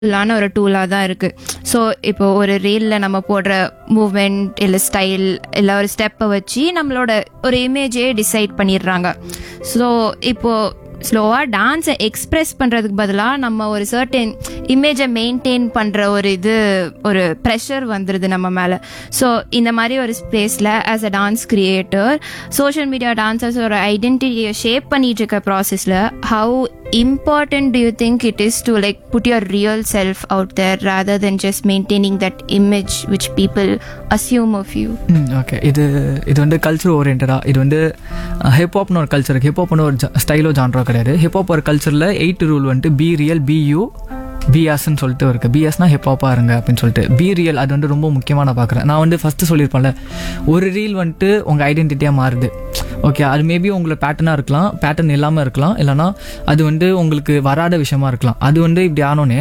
லான ஒரு டூலாக தான் இருக்குது ஸோ இப்போ ஒரு ரீலில் நம்ம போடுற மூவ்மெண்ட் இல்லை ஸ்டைல் இல்லை ஒரு ஸ்டெப்பை வச்சு நம்மளோட ஒரு இமேஜே டிசைட் பண்ணிடுறாங்க ஸோ இப்போது ஸ்லோவாக டான்ஸை எக்ஸ்ப்ரெஸ் பண்ணுறதுக்கு பதிலாக நம்ம ஒரு சர்டன் இமேஜை மெயின்டைன் பண்ணுற ஒரு இது ஒரு ப்ரெஷர் வந்துடுது நம்ம மேலே ஸோ இந்த மாதிரி ஒரு ஸ்பேஸில் as a dance creator social media dancers ஒரு ஐடென்டிட்டியை ஷேப் பண்ணிட்டு இருக்க ப்ராசஸில் how important do you think it is to like put your real self out there rather than just maintaining that image which people assume of you okay இது இது வந்து culture ஓரியன்டாக இது வந்து ஹிப்ஹாப்னு ஒரு கல்ச்சர் ஹிப்ஹாப்னு ஒரு ஸ்டைலோ ஜான்ரோ கிடையாது ஹிப்ஹாப் ஒரு கல்ச்சரில் எயிட் ரூல் வந்துட்டு பி ரியல் பி யூ பிஎஸ்ன்னு சொல்லிட்டு இருக்கு பிஎஸ்னா ஹிப்ஹாப்பாக இருங்க அப்படின்னு சொல்லிட்டு பி ரியல் அது வந்து ரொம்ப முக்கியமாக நான் பார்க்குறேன் நான் வந்து ஃபஸ்ட்டு சொல்லியிருப்பேன்ல ஒரு ரீல் வந்துட்டு உங்கள் ஐடென்டிட்டியாக மாறுது ஓகே அது மேபி உங்களை பேட்டர்னாக இருக்கலாம் பேட்டர்ன் இல்லாமல் இருக்கலாம் இல்லைனா அது வந்து உங்களுக்கு வராத விஷயமா இருக்கலாம் அது வந்து இப்படி ஆனோன்னே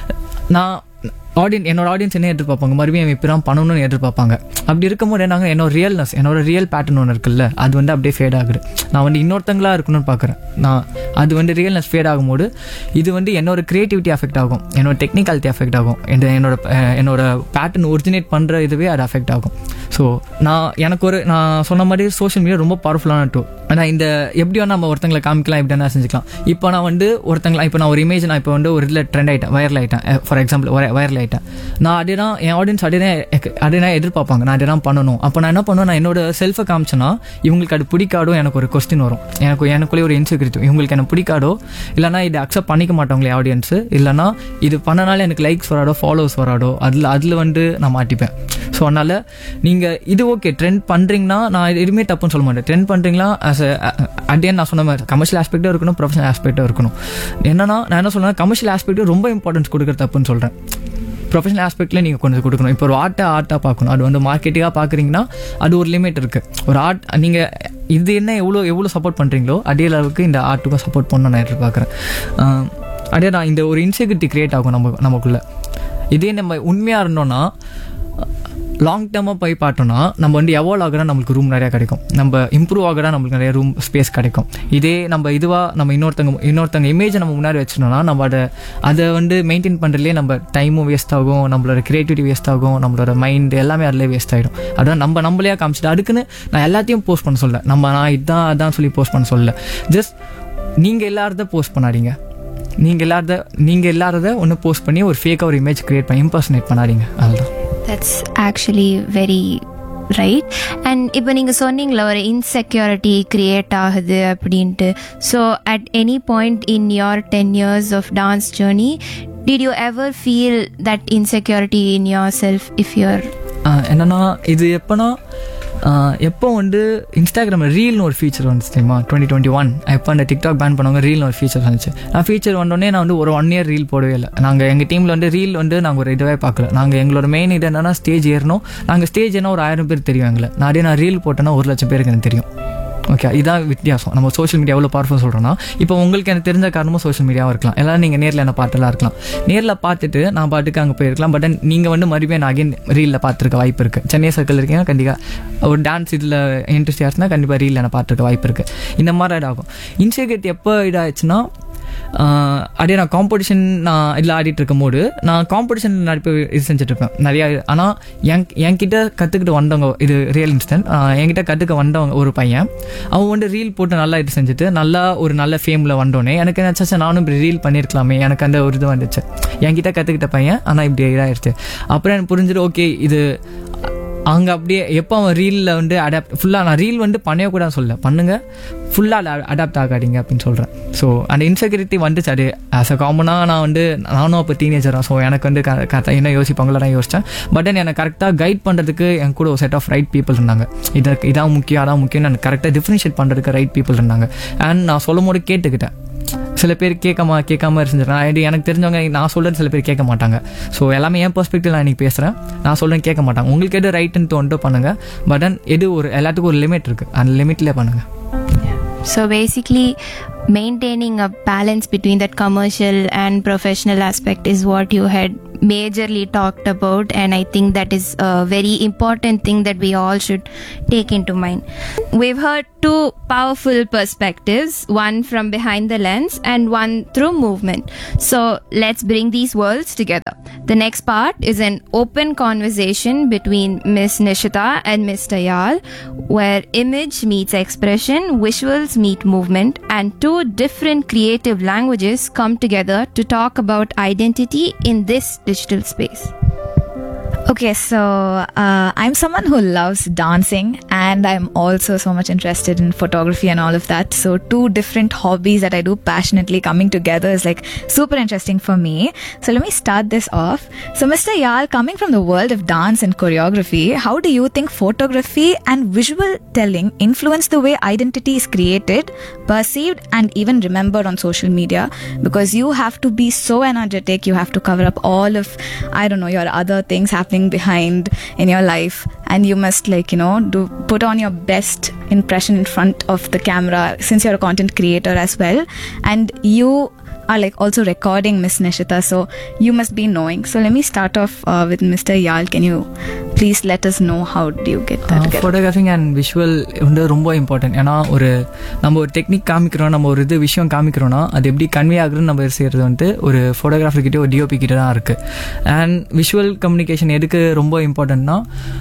நான் ஆடியன் என்னோட ஆடியன்ஸ் என்ன எதிர்பார்ப்பாங்க மறுபடியும் அவன் இப்படி பண்ணணும்னு எதிர்பார்ப்பாங்க அப்படி இருக்கும்போது நாங்கள் என்னோட ரியல்னஸ் என்னோட ரியல் பேட்டர்ன் ஒன்று இருக்குல்ல அது வந்து அப்படியே ஃபேட் ஆகுது நான் வந்து இன்னொருத்தங்களா இருக்கணும்னு பார்க்குறேன் நான் அது வந்து ரியல்னஸ் ஃபேட் ஆகும்போது இது வந்து என்னோட கிரியேட்டிவிட்டி அஃபெக்ட் ஆகும் என்னோட டெக்னிக்காலிட்டி அஃபெக்ட் ஆகும் இந்த என்னோட அஹ், என்னோட பேட்டர்ன் ஒரிஜினேட் பண்ணுற இதுவே அது அஃபெக்ட் ஆகும் ஸோ நான் எனக்கு ஒரு நான் சொன்ன மாதிரி சோஷியல் மீடியா ரொம்ப பவர்ஃபுல்லான டூல் ஆனால் இந்த எப்படி வேணா நம்ம ஒருத்தங்களை காமிக்கலாம் எப்படி வேணா செஞ்சுக்கலாம் இப்போ நான் வந்து ஒருத்தங்களா இப்போ நான் ஒரு இமேஜ் நான் இப்போ வந்து ஒரு இதில் ட்ரெண்ட் ஆகிட்டேன் வைரல் ஆகிட்டேன் ஃபார் எக்ஸாம்பிள் வைரல் ஆகிட்டேன் நான் அதே தான் என் ஆடியன்ஸ் அதே தான் எக்- அதே தான் எதிர்பார்ப்பாங்க நான் அதே தான் பண்ணணும் அப்போ நான் என்ன பண்ணுவேன் நான் என்னோட செல்ஃபை காமிச்சேன்னா இவங்களுக்கு அது பிடிக்காதோ எனக்கு ஒரு கொஸ்டின் வரும் எனக்கு எனக்குள்ளே ஒரு இன்செக்யூரிட்டி இவங்களுக்கு எனக்கு பிடிக்காதோ இல்லைனா இது அக்செப்ட் பண்ணிக்க மாட்டாங்களே ஆடியன்ஸ் இல்லைனா இது பண்ணனால எனக்கு லைக்ஸ் வராதோ ஃபாலோவர்ஸ் வராதோ அதில் அதில் வந்து நான் மாட்டிப்பேன் ஸோ அதனால் நீங்கள் இது ஓகே ட்ரெண்ட் பண்ணுறீங்கன்னா நான் இது எதுவுமே தப்புன்னு சொல்ல மாட்டேன் ட்ரெண்ட் பண்ணுறீங்களா ஆஸ் அடியன் நான் சொன்ன மாதிரி கமர்ஷியல் ஆஸ்பெக்டும் இருக்கணும் ப்ரொஃபஷனல் ஆஸ்பெக்டும் இருக்கணும் என்னன்னா நான் என்ன சொல்றேன் கமர்ஷியல் ஆஸ்பெக்ட் ரொம்ப இம்பார்ட்டன்ஸ் கொடுக்குற தப்புன்னு சொல்கிறேன் ப்ரொஃபஷனல் ஆஸ்பெக்ட்ல நீங்கள் கொஞ்சம் கொடுக்கணும் இப்போ ஒரு ஆர்ட்டை ஆர்ட்டாக பார்க்கணும் அது வந்து மார்க்கெட்டிங்காக பார்க்குறீங்கன்னா அது ஒரு லிமிட் இருக்குது ஒரு ஆர்ட் நீங்கள் இது என்ன எவ்வளோ எவ்வளோ சப்போர்ட் பண்ணுறீங்களோ அதே அளவுக்கு இந்த ஆர்ட்டுக்கும் சப்போர்ட் பண்ண நான் எதிர்பார்க்குறேன் அதே நான் இந்த ஒரு இன்செக்யூரிட்டி கிரியேட் ஆகும் நம்ம நமக்குள்ள இதே நம்ம உண்மையாக இருந்தோம்னா லாங் டேர்மாக போய் பார்த்தோம்னா நம்ம வந்து எவால்வ் ஆகிறா நம்மளுக்கு ரூம் நிறையா கிடைக்கும் நம்ம இம்ப்ரூவ் ஆகிறா நம்மளுக்கு நிறைய ரூம் ஸ்பேஸ் கிடைக்கும் இதே நம்ம இதுவாக நம்ம இன்னொருத்தங்க இன்னொருத்தங்க இமேஜை நம்ம முன்னாடி வச்சிருந்தோம்னா நம்ம அதை அதை வந்து மெயின்டைன் பண்ணுறதுலேயே நம்ம டைமும் வேஸ்ட் ஆகும் நம்மளோட கிரியேட்டிவிட்டி வேஸ்ட் ஆகும் நம்மளோட மைண்ட் எல்லாமே அதிலே வேஸ்ட் ஆகிடும் அதான் நம்ம நம்மளையே காமிச்சிட்டு அதுக்குன்னு நான் எல்லாத்தையும் போஸ்ட் பண்ண சொல்ல நம்ம நான் இதான் அதான் சொல்லி போஸ்ட் பண்ண சொல்ல ஜஸ்ட் நீங்கள் எல்லாரத போஸ்ட் பண்ணாதீங்க நீங்கள் எல்லாரத நீங்கள் எல்லாரத ஒன்று போஸ்ட் பண்ணி ஒரு ஃபேக்காக ஒரு இமேஜ் கிரியேட் பண்ணி இம்பர்சனேட் பண்ணாதீங்க அதுதான் that's actually very right and இப்போ நீங்கள் சொன்னீங்களே ஒரு இன்செக்யூரிட்டி கிரியேட் ஆகுது அப்படின்ட்டு so at any point in your ten years of dance journey did you ever feel that insecurity in yourself if your ah என்னன்னா இது எப்போனா ஆஹ் எப்போ வந்து இன்ஸ்டாகிராமில் ரீல்னு ஒரு ஃபீச்சர் வந்துச்சு தெரியுமா டுவெண்ட்டி டுவெண்ட்டி ஒன் எப்போ அந்த டிக்டாக் பேன் பண்ணவங்க ரீல்னு ஒரு ஃபீச்சர் வந்துச்சு நான் ஃபீச்சர் வந்தோடனே நான் வந்து ஒரு ஒன் இயர் ரீல் போடவே இல்லை நாங்கள் எங்கள் டீமில் வந்து ரீல் வந்து நாங்கள் ஒரு இதுவே பார்க்கல நாங்கள் எங்களோட மெயின் இது என்னன்னா ஸ்டேஜ் ஏறணும் நாங்கள் ஸ்டேஜ் என்ன ஒரு ஆயிரம் பேர் தெரியும் எங்களை நான் அதே நான் ரீல் போட்டேன்னா ஒரு லட்சம் பேருக்கு எனக்கு தெரியும் ஓகே இதான் வித்தியாசம் நம்ம சோஷியல் மீடியா எவ்வளோ பவர்ஃபுல் சொல்கிறோன்னா இப்போ உங்களுக்கு எனக்கு தெரிஞ்ச காரணமும் சோஷியல் மீடியாவும் இருக்கலாம் எல்லாரும் நீங்கள் நேரில் என்ன பார்த்துலாம் இருக்கலாம் நேரில் பார்த்துட்டு நான் பாட்டுக்கு அங்கே போயிருக்கலாம் பட் நீங்கள் வந்து மறுபடியும் நான் அகைன் ரீலில் பார்த்துருக்க வாய்ப்பு இருக்குது சென்னை சர்க்கிள் இருக்கீங்கன்னா கண்டிப்பாக ஒரு டான்ஸ் இதில் இன்ட்ரெஸ்ட் ஆச்சுன்னா கண்டிப்பாக ரீலில் நான் பார்த்துருக்க வாய்ப்பு இருக்குது இந்த மாதிரி இதாகும் இன்செக்யூரிட்டி எப்போ இதாச்சுன்னா ஆஹ் அப்படியே நான் காம்படிஷன் நான் இதில் ஆடிட்டு இருக்கும்போது நான் காம்படிஷன் நிறைய பேர் இது செஞ்சுட்டு இருப்பேன் நிறையா ஆனால் என் என்கிட்ட கற்றுக்கிட்டு வந்தவங்க இது ரியல் இன்ஸ்டன்ட் என்கிட்ட கற்றுக்க வந்தவங்க ஒரு பையன் அவன் வந்து ரீல் போட்டு நல்லா இது செஞ்சுட்டு நல்லா ஒரு நல்ல ஃபேமில் வந்தோடனே எனக்கு என்ன நானும் இப்படி ரீல் பண்ணியிருக்கலாமே எனக்கு அந்த ஒரு இது வந்துச்சு என்கிட்ட கற்றுக்கிட்ட பையன் ஆனால் இப்படி இதாகிடுச்சு அப்புறம் எனக்கு புரிஞ்சுட்டு ஓகே இது அங்கே அப்படியே எப்போ அவன் ரீலில் வந்து அடாப்ட் ஃபுல்லாக நான் ரீல் வந்து பண்ணவே கூட சொல்ல பண்ணுங்க ஃபுல்லாக அடாப்ட் ஆகாதீங்க அப்படின்னு சொல்கிறேன் ஸோ அந்த இன்செக்யூரிட்டி வந்துச்சு அது ஆஸ் அ காமனாக நான் வந்து நானும் அப்போ டீனேஜராக ஸோ எனக்கு வந்து கரெக்டாக என்ன யோசிப்பாங்களோ நான் யோசித்தேன் பட் எனக்கு கரெக்டாக கைட் பண்ணுறதுக்கு என் கூட ஒரு செட் ஆஃப் ரைட் பீப்புள் இருந்தாங்க இதை இதான் முக்கியம் அதான் முக்கியம் எனக்கு கரெக்டாக டிஃப்ரென்ஷியேட் பண்ணுறதுக்கு ரைட் பீப்புள் இருந்தாங்க அண்ட் நான் சொல்லும் போது கேட்டுக்கிட்டேன் சில பேர் கேட்காம கேட்காம இருந்துருக்காங்க இது எனக்கு தெரிஞ்சவங்க நான் சொல்கிறது சில பேர் கேட்க மாட்டாங்க ஸோ எல்லாமே என் பெர்ஸ்பெக்டிவ் நான் இன்னைக்கு பேசுகிறேன் நான் சொல்கிறேன் கேட்க மாட்டாங்க உங்களுக்கு எது ரைட்டுன்னு தோண்டு பண்ணுங்க பட் எது ஒரு எல்லாத்துக்கும் ஒரு லிமிட் இருக்குது அந்த லிமிட்லேயே பண்ணுங்கள் So basically, maintaining a balance between that commercial and professional aspect is what you had majorly talked about, and I think that is a very important thing that we all should take into mind. We've heard two powerful perspectives one from behind the lens and one through movement. So let's bring these worlds together. The next part is an open conversation between Miss Nishita and Mr. Yal, where image meets expression, visuals meet movement, and two different creative languages come together to talk about identity in this digital space. Okay, so uh, I'm someone who loves dancing and I'm also so much interested in photography and all of that. So, two different hobbies that I do passionately coming together is like super interesting for me. So, let me start this off. So, Mr. Yal, coming from the world of dance and choreography, how do you think photography and visual telling influence the way identity is created, perceived, and even remembered on social media? Because you have to be so energetic, you have to cover up all of, I don't know, your other things happening behind in your life and you must like you know do put on your best impression in front of the camera since you're a content creator as well and you are like also recording miss nishita so you must be knowing so let me start off uh, with mr yal can you please let us know how do you get that together photographing and visual வந்து ரொம்ப important ஏன்னா ஒரு நம்ம ஒரு technique காமிக்கிறோம் நம்ம ஒரு இது விஷயம் காமிக்கிறோம்னா அது எப்படி கன்வே ஆகுதுன்னு நம்ம செய்கிறது வந்துட்டு ஒரு ஃபோட்டோகிராஃபர் கிட்டே ஒரு டிஓபி கிட்ட தான் இருக்குது அண்ட் விஷுவல் கம்யூனிகேஷன் எதுக்கு ரொம்ப இம்பார்ட்டன்ட்னா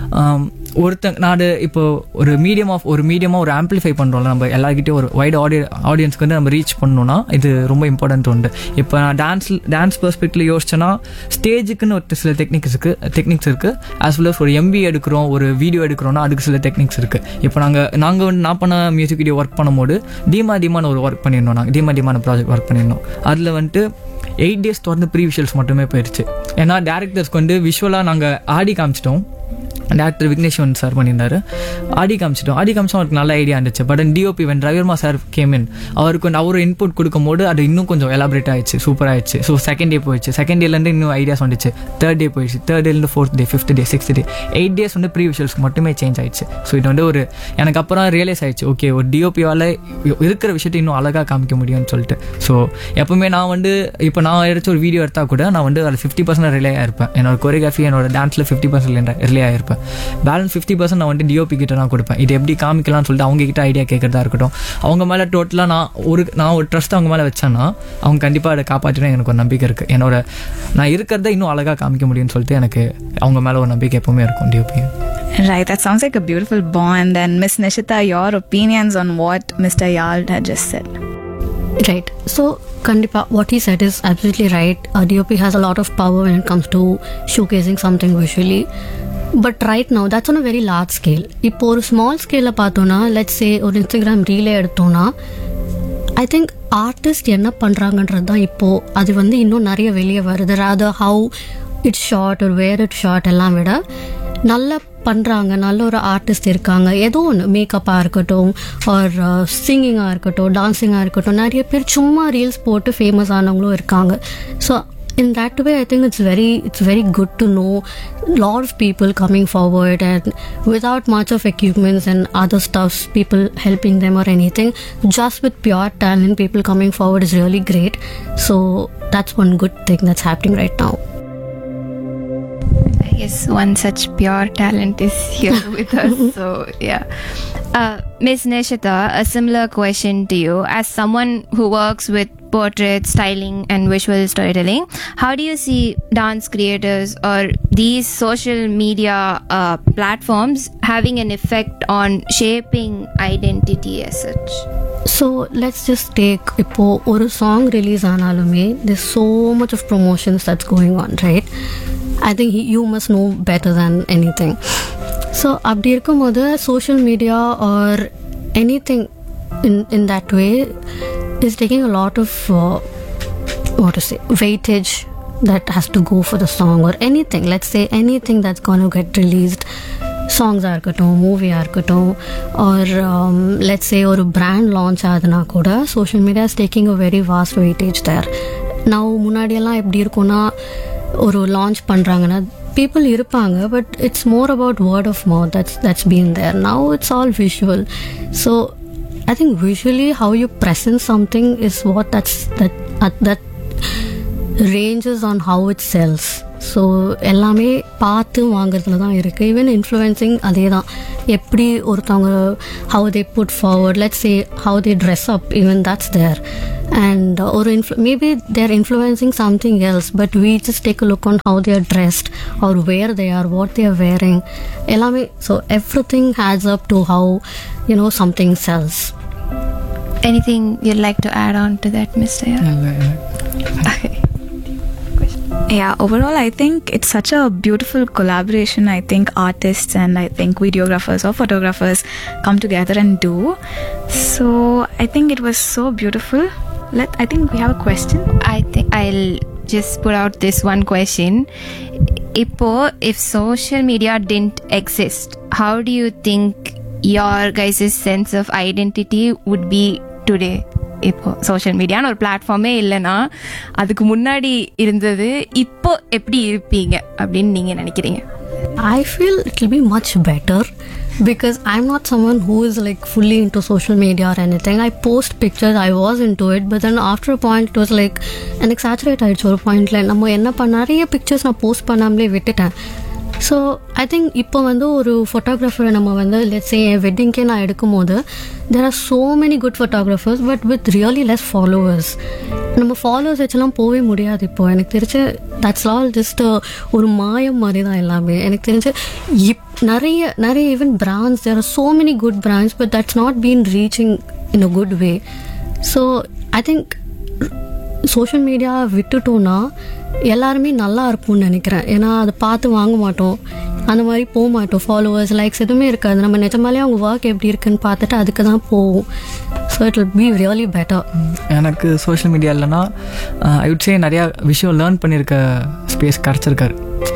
ஒருத்தங்க நான் இப்போ ஒரு மீடியம் ஆஃப் ஒரு மீடியமாக ஒரு ஆம்பிளிஃபை பண்ணுறோம்ல நம்ம எல்லாருக்கிட்டையும் ஒரு வைட் ஆடிய ஆடியன்ஸ்க்கு வந்து நம்ம ரீச் பண்ணணும்னா இது ரொம்ப இம்பார்ட்டன்ட் உண்டு இப்போ நான் டான்ஸ் டான்ஸ் பெர்ஸ்பெக்டில் யோசிச்சேன்னா ஸ்டேஜுக்குன்னு ஒரு சில டெக்னிக்ஸ் இருக்குது டெக்னிக்ஸ் இருக்குது ஆஸ் வெல் ஒரு எம்பி எடுக்கிறோம் ஒரு வீடியோ எடுக்கிறோம்னா அதுக்கு சில டெக்னிக்ஸ் இருக்குது இப்போ நாங்கள் நாங்கள் வந்து நான் பண்ண மியூசிக் வீடியோ ஒர்க் பண்ணும்போது டீமா டீமான ஒரு ஒர்க் பண்ணியிருந்தோம் நாங்கள் டீமா டீமான ப்ராஜெக்ட் ஒர்க் பண்ணியிருந்தோம் அதில் வந்துட்டு எயிட் டேஸ் தொடர்ந்து ப்ரீ விஷுவல்ஸ் மட்டுமே போயிடுச்சு ஏன்னா டேரக்டர்ஸ்க்கு வந்து விஷுவலாக நாங்கள் ஆடி காமிச்சிட்டோம் டேரக்டர் விக்னேஷ்வன் சார் பண்ணியிருந்தாரு ஆடி காமிச்சிட்டோம் ஆடி காமிச்சோம் அவருக்கு நல்ல ஐடியா இருந்துச்சு but DOP when Ravi Varma sir came in அவருக்கு வந்து அவர் இன்புட் கொடுக்கும்போது அது இன்னும் கொஞ்சம் எலாபரேட் ஆயிடுச்சு சூப்பர் ஆயிடுச்சு ஸோ செகண்ட் டே போயிடுச்சு செகண்ட் டேலேருந்து இன்னும் ஐடியாஸ் வந்துச்சு தேர்ட் டே போயிடுச்சு தேர்ட் டேலேருந்து fourth day fifth day sixth day eight days வந்து ப்ரீ விஷுவல்ஸ்க்கு மட்டுமே சேஞ்ச் ஆயிடுச்சு ஸோ இது வந்து ஒரு எனக்கு அப்புறம் ரியலைஸ் ஆயிடுச்சு ஓகே ஒரு டிஓபியால் இருக்கிற விஷயத்தை இன்னும் அழகாக காமிக்க முடியும்னு சொல்லிட்டு ஸோ எப்பவுமே நான் வந்து இப்போ நான் எடுத்த ஒரு வீடியோ எடுத்தால் கூட நான் வந்து அதில் ஃபிஃப்டி பர்சன்ட் ரிலே ஆயிருப்பேன் என்னோட கொரியோகிராஃபி என்னோட டான்ஸில் ஃபிஃப்டி பர்சன்ட் ரிலே ஆயிருப்பேன் பேலன்ஸ் ஃபிஃப்டி பர்சன்ட் நான் வந்து டிஓபி கிட்ட நான் கொடுப்பேன் இது எப்படி காமிக்கலாம்னு சொல்லிட்டு அவங்க கிட்ட ஐடியா கேட்கறதா இருக்கட்டும் அவங்க மேலே டோட்டலாக நான் ஒரு நான் ஒரு ட்ரஸ்ட் அவங்க மேலே வச்சேன்னா அவங்க கண்டிப்பாக அதை காப்பாற்றினா எனக்கு ஒரு நம்பிக்கை இருக்குது என்னோட நான் இருக்கிறத இன்னும் அழகாக காமிக்க முடியும்னு சொல்லிட்டு எனக்கு அவங்க மேலே ஒரு நம்பிக்கை எப்பவுமே இருக்கும் DOP Right, that sounds like a beautiful bond. And Miss Nishita, your opinions on what Mr. Yal had just said. Right. So, Kandipa, what he said is absolutely right. Uh, DOP has a lot of power when it comes to showcasing something visually. But right now that's on a very large scale இப்போ ஒரு small ஸ்கேலில் பார்த்தோன்னா let's say ஒரு Instagram relay எடுத்தோன்னா I think artist என்ன பண்ணுறாங்கன்றது தான் இப்போது அது வந்து இன்னும் நிறைய வெளியே வருது ராதர் ஹவு இட்ஸ் ஷார்ட் ஒரு வேர் இட் ஷார்ட் எல்லாம் விட நல்லா பண்ணுறாங்க நல்ல ஒரு ஆர்டிஸ்ட் இருக்காங்க ஏதோ ஒன்று மேக்கப்பாக இருக்கட்டும் ஆர் சிங்கிங்காக இருக்கட்டும் டான்ஸிங்காக இருக்கட்டும் நிறைய பேர் சும்மா ரீல்ஸ் போட்டு ஃபேமஸ் ஆனவங்களும் இருக்காங்க so in that way i think it's very it's very good to know lot of people coming forward and without much of equipments and other stuffs people helping them or anything just with pure talent people coming forward is really great so that's one good thing that's happening right now I guess one such pure talent is here with us. So, yeah. Uh, Miss Nishita, a similar question to you. As someone who works with portrait, styling, and visual storytelling, how do you see dance creators or these social media uh, platforms having an effect on shaping identity as such? So let's just take இப்போது ஒரு song release ஆனாலுமே this so much of promotions that's going on right I think you must know better than anything so அப்படி இருக்கும்போது social media or anything in in that way is taking a lot of what to say weightage that has to go for the song or anything let's say anything that's going to get released சாங்ஸாக இருக்கட்டும் மூவியாக இருக்கட்டும் R let's say ஒரு brand launch ஆகுதுன்னா கூட social media is taking a very vast weightage there நான் முன்னாடியெல்லாம் எப்படி இருக்கும்னா ஒரு லான்ச் பண்ணுறாங்கன்னா பீப்புள் இருப்பாங்க but it's more about word of mouth that's that's been there now it's all visual so I think visually how you present something is what that's that uh, that ranges on how it sells so எல்லாமே பார்த்து வாங்குறதுல தான் இருக்குது even influencing அதே தான் எப்படி ஒருத்தவங்க how they put forward let's say how they dress up even that's there and ஒரு influ maybe there influencing something else but we just take a look on how they are dressed or where they are what they are wearing எல்லாமே so everything adds up to how you know something sells Anything you'd like to add on to that, Mr. Yeah, overall, I think it's such a beautiful collaboration. I think artists and I think videographers or photographers come together and do. So I think it was so beautiful. Let I think we have a question. I think I'll just put out this one question. Ipo, if social media didn't exist, how do you think your guys' sense of identity would be today? இப்போ social மீடியான்னு ஒரு பிளாட்ஃபார்மே இல்லைன்னா அதுக்கு முன்னாடி இருந்தது இப்போ எப்படி இருப்பீங்க அப்படின்னு நீங்க நினைக்கிறீங்க I feel it will be much better because I'm not someone who is like fully into social media or anything. I post pictures, I was into it, but then after a point it was like எனக்கு saturate ஆயிடுச்சு ஒரு பாயிண்ட்ல நம்ம என்ன பண்ண நிறைய pictures நான் post பண்ணாமலே விட்டுட்டேன் ஸோ ஐ திங்க் இப்போ வந்து ஒரு ஃபோட்டோகிராஃபரை நம்ம வந்து லெட்ஸ் என் வெட்டிங்க்கே நான் எடுக்கும் போது there are so many good photographers but with really less followers நம்ம ஃபாலோவர்ஸ் வச்செல்லாம் போகவே முடியாது இப்போ எனக்கு தெரிஞ்சு தட்ஸ் ஆல் ஜஸ்ட் ஒரு மாயம் மாதிரி தான் எல்லாமே எனக்கு தெரிஞ்சு இப் நிறைய நிறைய even brands there are so many good brands but that's not been reaching in a good way so I think social media விட்டுட்டோன்னா எல்லாருமே நல்லா இருப்போம்னு நினைக்கிறேன் ஏன்னா அதை பார்த்து வாங்க மாட்டோம் அந்த மாதிரி போக மாட்டோம் ஃபாலோவர்ஸ் லைக்ஸ் எதுவுமே இருக்காது நம்ம நிஜமாலே அவங்க ஒர்க் எப்படி இருக்குன்னு பார்த்துட்டு அதுக்கு தான் போவோம் so it will be really better எனக்கு சோஷியல் மீடியா இல்லைன்னா ஐ உட் சே நிறையா விஷயம் லேர்ன் பண்ணியிருக்க ஸ்பேஸ் கிடச்சிருக்காரு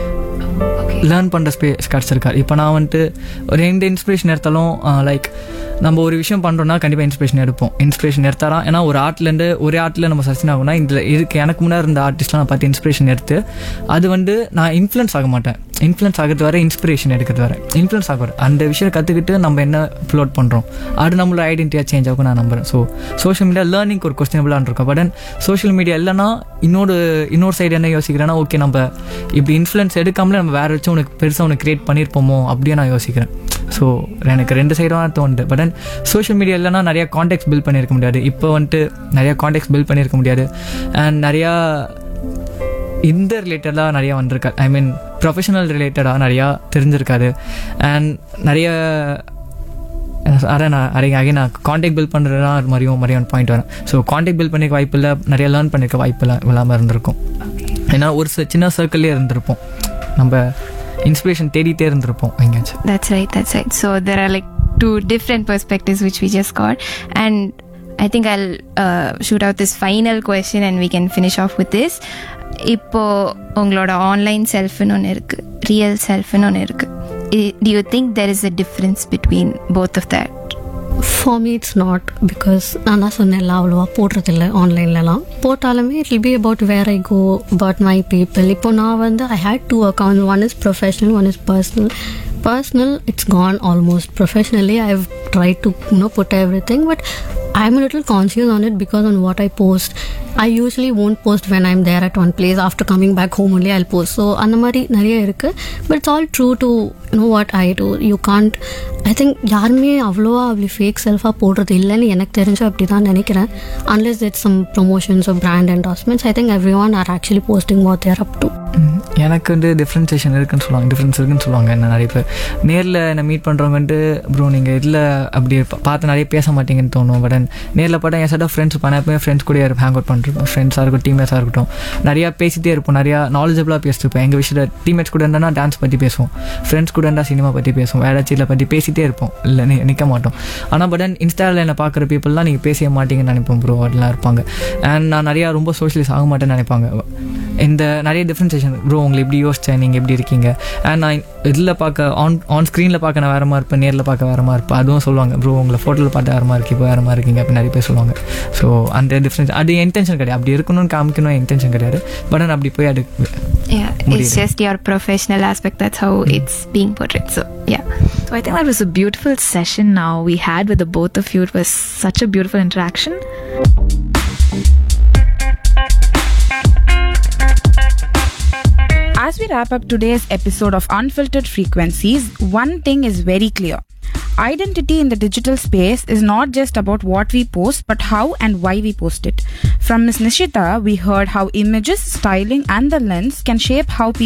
லேர்ன் பண்ணுற ஸ்பேஸ் கிடச்சிருக்காரு இப்போ நான் வந்துட்டு ஒரு எந்த இன்ஸ்பிரேஷன் எடுத்தாலும் லைக் நம்ம ஒரு விஷயம் பண்ணுறோம்னா கண்டிப்பாக இன்ஸ்பிரேஷன் எடுப்போம் இன்ஸ்பிரேஷன் எடுத்தாராம் ஏன்னா ஒரு ஆர்ட்லேருந்து ஒரே ஆர்ட்டில் நம்ம சர்ச்சின் ஆகும்னா இதில் இதுக்கு எனக்கு முன்னாடி இருந்த ஆர்டிஸ்ட்லாம் நான் பார்த்து இன்ஸ்பிரேஷன் எடுத்து அது வந்து நான் இன்ஃப்ளூயன்ஸ் ஆக மாட்டேன் இன்ஃப்ளூயன்ஸ் ஆகிறது வர இன்ஸ்பிரேஷன் எடுக்கிறது வர இன்ஃப்ளூயன்ஸ் ஆக அந்த விஷயம் கற்றுக்கிட்டு நம்ம என்ன ஃப்ளோட் பண்ணுறோம் அது நம்மளோட ஐடென்டிட்டியாக சேஞ்ச் ஆகும் நான் நம்புறேன் ஸோ சோஷியல் மீடியா லேர்னிங் ஒரு கொஸ்டினபிளாக இருக்கும் பட் சோஷியல் மீடியா இல்லைன்னா இன்னொரு இன்னொரு சைடு என்ன யோசிக்கிறேன்னா ஓகே நம்ம இப்படி இன்ஃப்ளூயன்ஸ் எடுக்காமலே நம்ம வேற வச்சு உனக்கு பெருசாக உனக்கு கிரியேட் பண்ணியிருப்போமோ அப்படியே நான் யோசிக்கிறேன் ஸோ எனக்கு ரெண்டு சைடும் தோணுது பட் தென் சோஷியல் மீடியா இல்லைனா நிறையா காண்டாக்ட்ஸ் பில்ட் பண்ணியிருக்க முடியாது இப்போ வந்துட்டு நிறையா காண்டாக்ட்ஸ் பில்ட் பண்ணியிருக்க முடியாது அண்ட் நிறையா இந்த ரிலேட்டடாக நிறையா வந்திருக்காரு ஐ மீன் ப்ரொஃபஷனல் ரிலேட்டடாக நிறையா தெரிஞ்சிருக்காரு அண்ட் நிறைய அதான் நான் நிறைய அகைன் நான் காண்டாக்ட் பில்ட் பண்ணுறதுனா அது மாதிரியும் மாதிரியான பாயிண்ட் வரேன் ஸோ காண்டாக்ட் பில்ட் பண்ணிக்க வாய்ப்பு இல்லை நிறைய லேர்ன் பண்ணிக்க வாய்ப்பு இல்லை இல்லாமல் இருந்திருக்கும் ஏன்னா ஒரு சி- சின்ன சர்க்கிள்லேயே இருந்திருப்போம் நம்ம இன்ஸ்பிரேஷன் தேடிட்டே இருந்திருப்போம் எங்கேயாச்சும் That's right, that's right. So there are like two different perspectives which we just got. And I think I'll uh, shoot out this final question and we can finish off with this. இப்போ உங்களோட online செல்ஃப்னு ஒன்று இருக்கு real செல்ஃப்னு ஒன்று இருக்கு do you think there is a difference between both of that for me it's not because நான் தான் சொன்னேன்ல அவ்வளோவா போடுறதில்ல ஆன்லைன்லலாம் போட்டாலுமே it will be about where I go about my people இப்போ நான் வந்து I had two account one is professional one is personal personal it's gone almost professionally I have try to you know put everything but I am little conscious on it because on what I post I usually won't post when I'm there at one place after coming back home only I post so அந்த மாதிரி நிறைய இருக்குது but it's all true to know what I do you can't I think யாருமே அவ்வளோவா அப்படி fake செல்ஃபாக போடுறது இல்லைன்னு எனக்கு தெரிஞ்சு அப்படி தான் நினைக்கிறேன் unless it's some promotions of brand endorsements I think everyone are actually posting what they're up to hmm, எனக்கு வந்து டிஃப்ரென்சேஷன் இருக்குன்னு சொல்லுவாங்க டிஃப்ரென்ஸ் இருக்குன்னு சொல்லுவாங்க என்ன நிறைய பேர் நேரில் என்ன மீட் பண்ணுறவங்க வந்துட்டு ப்ரோ நீங்கள் இதில் அப்படி பா- பார்த்து நிறைய பேச மாட்டீங்கன்னு தோணும் பட் நேரில் பார்த்தா என் சைடாக ஃப்ரெண்ட்ஸ் பண்ண எப்பவுமே ஃப்ரெண்ட்ஸ் கூட ஹேங் அவுட் பண்ணிருப்போம் ஃப்ரெண்ட்ஸாக இருக்கட்டும் டீம்மேட்ஸாக இருக்கட்டும் நிறையா பேசிட்டே இருப்போம் நிறையா நாலேஜபிளாக பேசிட்டுருப்போம் எங்கள் விஷயத்தில் டீம்மேட்ஸ் கூட இருந்தால் டான்ஸ் பற்றி பேசுவோம் ஃப்ரெண்ட்ஸ் கூட இருந்தால் சினிமா பற்றி பேசுவோம் வேற சீட்டில் பற்றி பேசிட்டே இருப்போம் இல்லை நிற்க மாட்டோம் ஆனால் பட் இன்ஸ்டாவில் என்ன பார்க்குற பீப்புளெலாம் நீங்கள் பேசவே மாட்டீங்கன்னு நினைப்போம் ப்ரோ அதெல்லாம் இருப்பாங்க அண்ட் நான் நிறையா ரொம்ப சோஷியலைஸ் ஆக மாட்டேன்னு நினைப்பாங்க இந்த நிறைய டிஃப்ரென்சேஷன் ப்ரோ உங்களை எப்படி யோசிச்சேன் நீங்கள் எப்படி இருக்கீங்க அண்ட் நான் இதில் பார்க்க ஆன் ஆன் ஸ்க்ரீனில் பார்க்க நான் வேறு மாதிரி இருப்பேன் நேரில் பார்க்க வேறு மாதிரி இருப்பேன் அதுவும் சொல்லுவாங்க ப்ரோ உங்களை ஃபோட்டோவில் பார்த்து வேறு மாதிரி இருக்கு இப்போ வேறு மாதிரி இருக்கீங்க அப்படி நிறைய பேர் சொல்லுவாங்க ஸோ அந்த டிஃப்ரென்ஸ் அது இன்டென்ஷன் கிடையாது அப்படி இருக்கணும்னு காமிக்கணும் இன்டென்ஷன் கிடையாது பட் நான் அப்படி போய் அது it's முடியுது just your professional aspect that's how it's being portrayed so yeah So I think that was a beautiful session now we had with the both of you. It was such a beautiful interaction. As we wrap up today's episode of Unfiltered Frequencies, one thing is very clear. Identity in the digital space is not just about what we post, but how and why we post it. From Ms. Nishita, we heard how images, styling, and the lens can shape how people